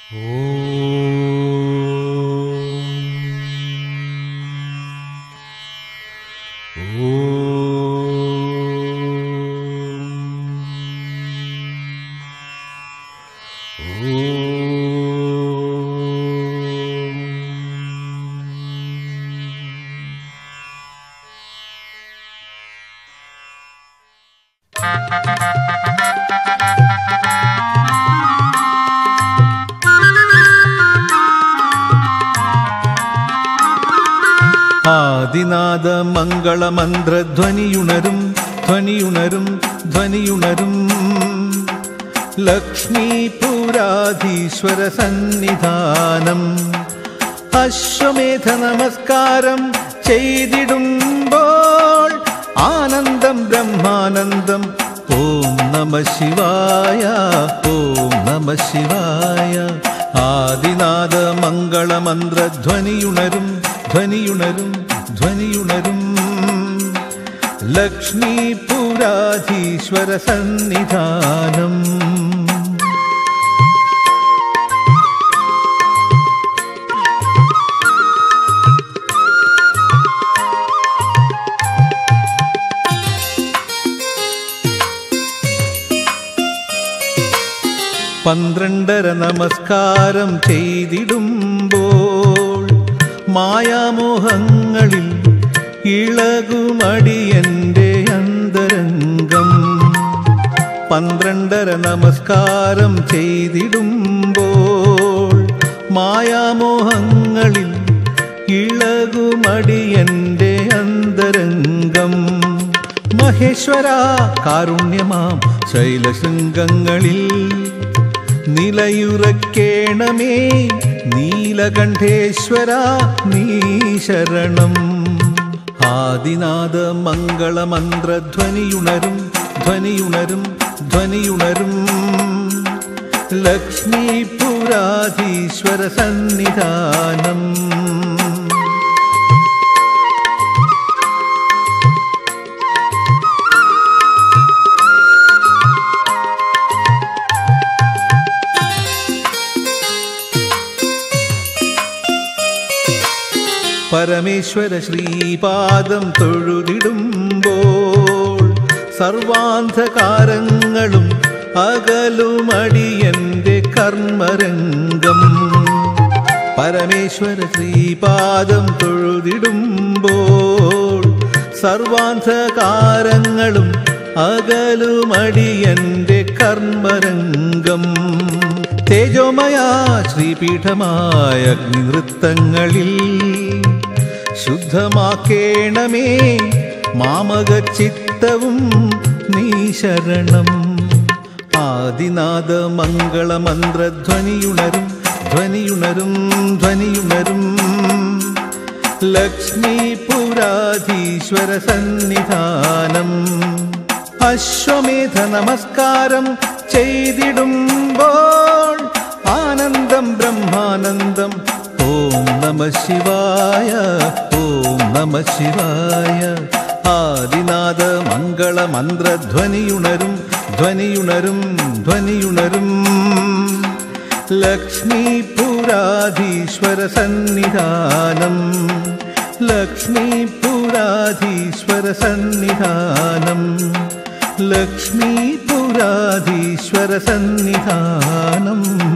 ആദിനാഥ മംഗളമന്ത്രധ്വനിയുണരും ധ്വനിയുണരും ധ്വനിയുണരും ലക്ഷ്മീപുരാധീശ്വര സന്നിധാനം അശ്വമേധ നമസ്കാരം ചെയ്തിടുമ്പോൾ ആനന്ദം ബ്രഹ്മാനന്ദം ഓം നമ ശിവായ ഓം നമ ശിവായ ആദിനാഥ മംഗളമന്ത്രധ്വനിയുണരും ധ്വനിയുണരും ധ്വനിയുണരും ലക്ഷ്മീപുരാധീശ്വര സന്നിധാനം പന്ത്രണ്ടര നമസ്കാരം ചെയ്തിടുമ്പോൾ മായാമോഹങ്ങളിൽ ഇളകുമടിയന്റെ അന്തരംഗം പന്ത്രണ്ടര നമസ്കാരം ചെയ്തിടുമ്പോൾ മായാമോഹങ്ങളിൽ ഇളകുമടിയന്റെ അന്തരംഗം മഹേശ്വര കാരുണ്യമാം ശൈലശൃംഗങ്ങളിൽ നിലയുറക്കേണമേ നീലകണ്ഠേശ്വര നീ ശരണം ആദിനാഥ മംഗളമന്ത്രധ്വനിയുണരും ധ്വനിയുണരും ധ്വനിയുണരും ലക്ഷ്മീപുരാധീശ്വര സന്നിധാനം പരമേശ്വര ശ്രീപാദം തൊഴുതിടുമ്പോൾ സർവാന്ധകാരങ്ങളും അകലുമടിയന്റെ കർമ്മരംഗം പരമേശ്വര ശ്രീപാദം തൊഴുതിടുമ്പോൾ സർവാന്ധകാരങ്ങളും അകലുമടിയന്റെ കർമ്മരംഗം തേജോമയ ശ്രീപീഠമായ അഗ്നിനൃത്തങ്ങളിൽ ശുദ്ധമാക്കേണമേ മാമക ചിത്തവും നീ ശരണം ആദിനാഥ മംഗളമന്ത്രധ്വനിയുണരും ധ്വനിയുണരും ധ്വനിയുണരും ലക്ഷ്മീപുരാധീശ്വര സന്നിധാനം അശ്വമേധ നമസ്കാരം ചെയ്തിടുമ്പോൾ ആനന്ദം ബ്രഹ്മാനന്ദം ഓം നമ ശിവായ ഓം നമ ശിവായ ആദിനാഥ മംഗളമന്ത്രധ്വനിയുണരും ധ്വനിയുണരും ധ്വനിയുണരും ലക്ഷ്മീപുരാധീശ്വര സന്നിധാനം ലക്ഷ്മീപുരാധീശ്വര സന്നിധാനം ലക്ഷ്മീപുരാധീശ്വര സന്നിധാനം